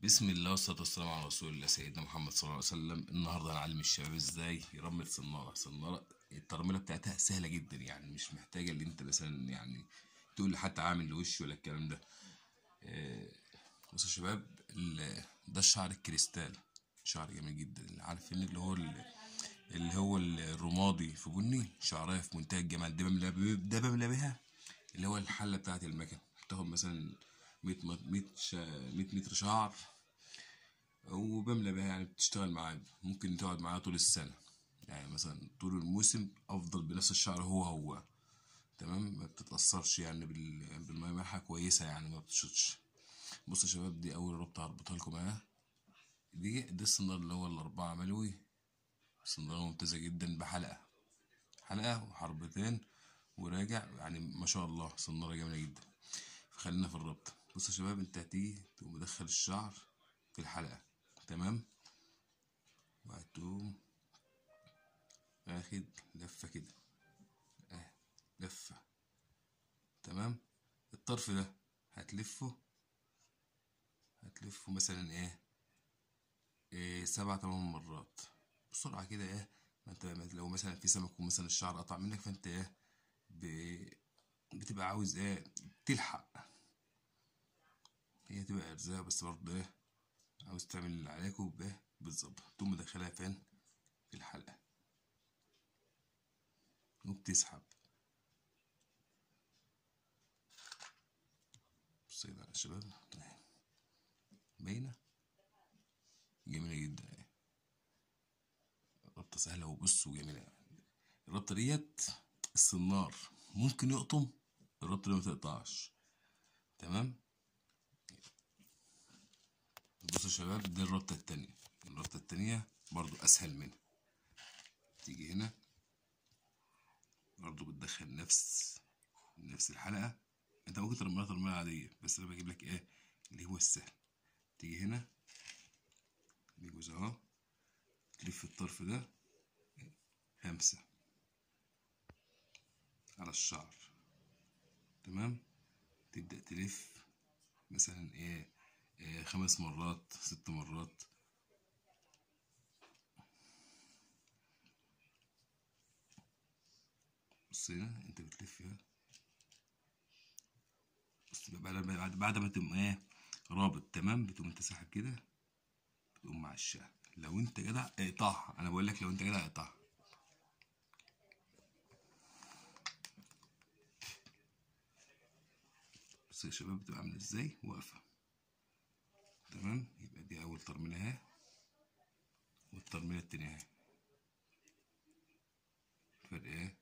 بسم الله والصلاة والسلام على رسول الله سيدنا محمد صلى الله عليه وسلم النهارده هنعلم الشباب ازاي يرمل صنارة صنارة الترميلة بتاعتها سهلة جدا يعني مش محتاجة اللي انت مثلا يعني تقول لي حتى عامل لوش ولا الكلام ده آه، بصوا يا شباب ال- ده الشعر الكريستال شعر جميل جدا اللي عارفين اللي هو ال- اللي هو الرمادي في بني شعرها في منتهى الجمال ده بملى ب- ده بملى بيها اللي هو الحلة بتاعت المكن بتاخد مثلا 100 م- 100 شا- 100 متر شعر وبملى بيها يعني بتشتغل معايا ممكن تقعد معايا طول السنة يعني مثلا طول الموسم أفضل بنفس الشعر هو هو تمام ما بتتأثرش يعني بال- بالمية ملحة كويسة يعني ما بتشطش بصوا يا شباب دي أول ربطة هربطها لكم اهي دي ده السنار اللي هو الأربعة ملوي سنارة ممتازة جدا بحلقة حلقة وحربتين وراجع يعني ما شاء الله سنارة جميلة جدا فخلينا في الربط بص يا شباب انت هتيجي تقوم مدخل الشعر في الحلقة تمام وهتقوم واخد لفة كده اه لفة تمام الطرف ده هتلفه هتلفه مثلا ايه, إيه سبع تمن مرات بسرعة كده ايه ما انت لو مثلا في سمك ومثلا الشعر قطع منك فانت ايه ب- بتبقى عاوز ايه تلحق هي تبقى ارزاق بس برضه ايه عاوز تعمل اللي عليك وبايه بالظبط تقوم مدخلها فين في الحلقة وبتسحب بصوا كده يا شباب اهي. باينة جميلة جدا اهي ربطة سهلة وبص وجميلة الربطة ديت السنار ممكن يقطم الربطة دي ما تقطعش تمام بصوا يا شباب دي الربطة التانية الربطة التانية برضو أسهل منها تيجي هنا برضو بتدخل نفس نفس الحلقة انت ممكن ترميها ترميها عادية بس انا بجيب لك ايه اللي هو السهل تيجي هنا بيجوز اهو تلف الطرف ده خمسة على الشعر تمام تبدأ تلف مثلا ايه, إيه خمس مرات ست مرات بص هنا انت بتلفها بص بعد بعد بعد ما تقوم ايه رابط تمام بتقوم انت ساحب كده بتقوم مع الشهر لو انت جدع اقطعها انا بقول لك لو انت جدع اقطعها بص يا شباب بتبقى عامله ازاي واقفه تمام يبقى دي اول ترميله اهي والترميله التانية اهي فرق ايه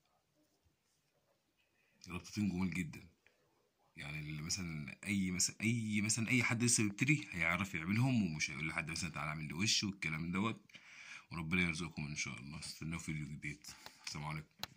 ربطتين جمال جدا يعني اللي مثلا اي مثلا اي مثلا اي حد لسه بيبتدي هيعرف يعملهم ومش هيقول لحد مثلا تعالى اعمل لي وش والكلام دوت وربنا يرزقكم ان شاء الله استنوا فيديو جديد السلام عليكم